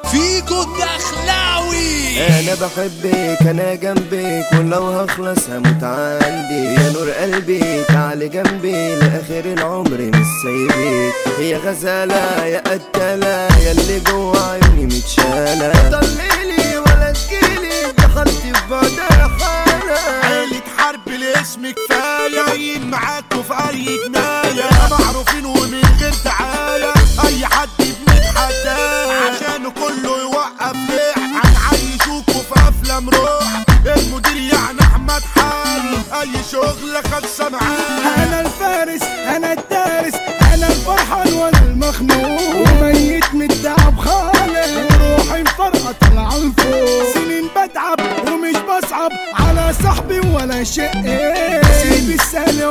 فيكو الدخلاوي انا بحبك انا جنبك ولو هخلص هموت عندي يا نور قلبي تعالي جنبي لاخر العمر مش سايبك يا غزالة يا قتالة يا اللي جوا عيوني متشالة ضليلي ولا تجيلي دخلت في بعدها حالة عيلة حرب الاسم كفاية جايين معاكوا في أي جناية معروفين ومن غير دعاية أي حد بنتحداه عشانه كله يوقف لعب هنعيشوكوا في أفلام روح المدير يعني أحمد حالي أي شغل خلصة معاه انا الفارس انا الدارس انا الفرحان وانا المخنوق وميت من التعب خالص وروحي مفرقة طالعة لفوق سنين بتعب ومش بصعب على صاحبي ولا شيء سيب السهل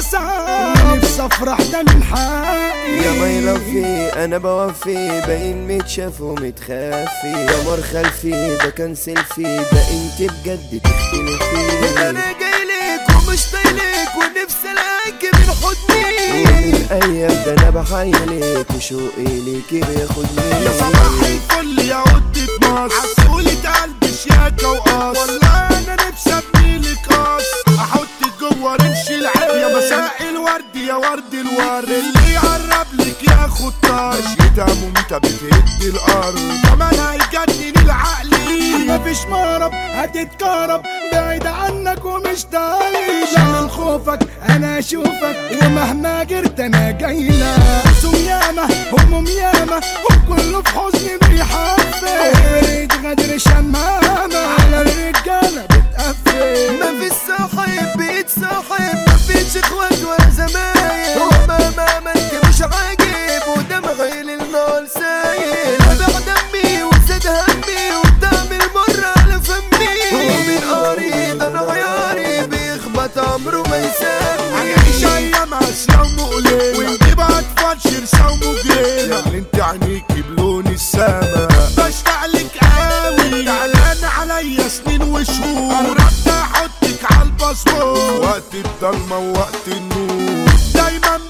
واستصعب نفسي افرح ده من حقي يا ما يلفي انا بوفي باين متشاف ومتخفي يا مر خلفي ده كان سيلفي ده انت بجد تختلفي انا جايلك ومش طايلك ونفسي الاقيك من حضني ومن ايام ده انا بحيلك وشوقي ليكي بياخدني يا صباح الفل يا ودة مصر عسولة قلبي شياكة وقص والله انا نفسي ابني لك قص احطك جوه رمش العين يا مساء الورد يا ورد الورد اللي يقرب لك ياخد طار شتا ممتى بتهد الارض كمان هيجنن العقل مفيش مرض هتتكرب بعيد عنك ومش تعيش من خوفك انا اشوفك ومهما جرت انا جايلك سم ياما هموم ياما وكله في حزني بيحفل ريت غدر شمامة على الرجالة بتقفل ما في صاحب بيتصاحب ما فيش اخوات ولا زمايل وما ما ما انت مش عاجب ودمعي للنار سايل ابع دمي وزاد همي والدم المر على فمي ومن قريب انا عياري بيخبط عمره ما يسامي هنعيش ايام قاسية ومؤلمة ونجيب اطفال شرسة ومجرمة اللي انت عينيكي بلون السما بشتاق لك قوي تعلان عليا سنين وشهور قربت احطك على الباسبور وقت الضلمة ووقت النور دايما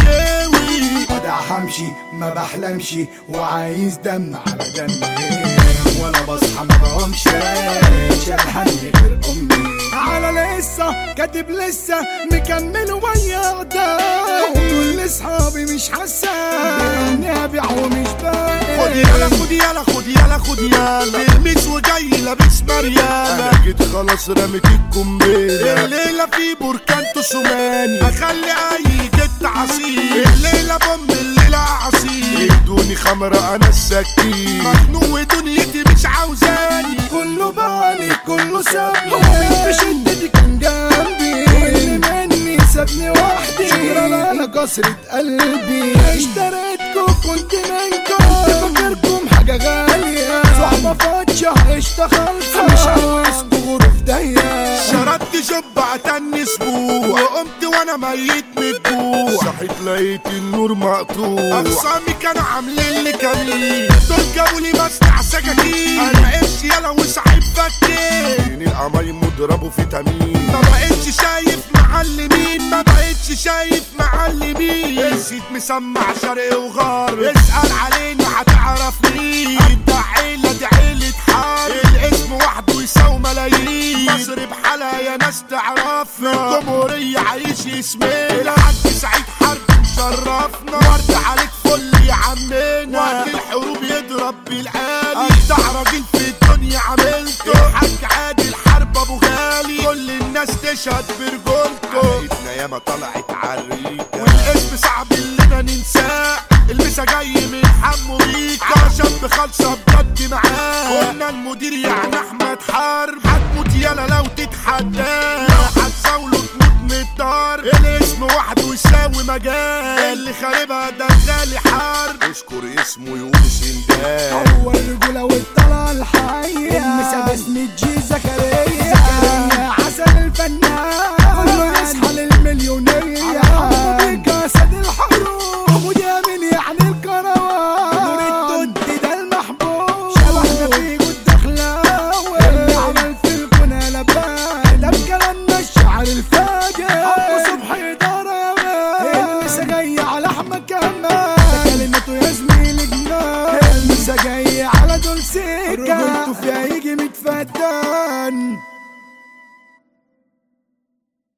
بنكوي بدع همشي ما بحلمش وعايز دم على دمي ولا بصحى ما بقومش شبهني غير امي على لسه كاتب لسه مكمل ويا ده كل اصحابي مش حاسه نابع ومش خد يلا باين خد يلا خد يلا خد يلا تلميذ وجاي لابس مريالة انا جيت خلاص رميت القنبلة الليلة في بركان تسوماني اخلي اي جد عصير الليلة بوم الليلة عصير ادوني خمرة انا السكين مخنوق دنيتي مش عاوزاني كله بعاني كله سابني ومين في شدتي كان جنبي واللي مني سابني وحدي شكرا انا كسرة قلبي اشتريتكم كنت منكم كنت فاكركم حاجة غالية صحبة فاتشة اشتغلت مش عاوزكوا غرف ضيقة شربت جب عتني اسبوع وقمت وانا ميت من الجوع صحيت لقيت النور مقطوع اخصامي كانوا عاملين لي كمين دول جابوا لي مصنع سكاكين انا قرش يلا وصاحب فكين القمايم مضربه فيتامين ما بقتش شايف معلمين ما بقتش شايف معلمين الزيت مسمع شرق وغرب اسأل علينا هتعرف مين ابدع عيلة دي عيلة حرب الاسم وحده يساوي ملايين مصر بحالها يا ناس تعرفنا الجمهورية عايش اسمنا العد سعيد حرب مشرفنا ورد عليك فل يا عمنا وقت الحروب يضرب بالآلي ابدع راجل في الدنيا عملته الحاج عادل حرب ابو غالي كل الناس تشهد برجولته عيلتنا ياما طلعت عريكة والاسم صعب اننا ننساه المسا جاي من حمو بيكا شاب خالصة بجد معاه قلنا المدير يعني احمد حرب هتموت يالا لو تتحداه لو هتزاوله تموت من الدار الاسم وحده يساوي مجال اللي خاربها ده غالي حرب اشكر اسمه يقول سندان هو الرجولة والطلعة الحية المسا باسم الجي زكريا زكريا عسل الفنان كله يصحى للمليونية بيك أسد الحروب وده من يعني الكروان نور الدود ده المحبوب شبحنا فيه والدخلاوي اللي عمل في الكون لبان ده بكلامنا الشعر الفاجر أبو صبحي دار يا مان المسا جاي على أحمد كمان ده كلمته يا زميلي جنان المسا بيكا رجولته فيها يجي متفتن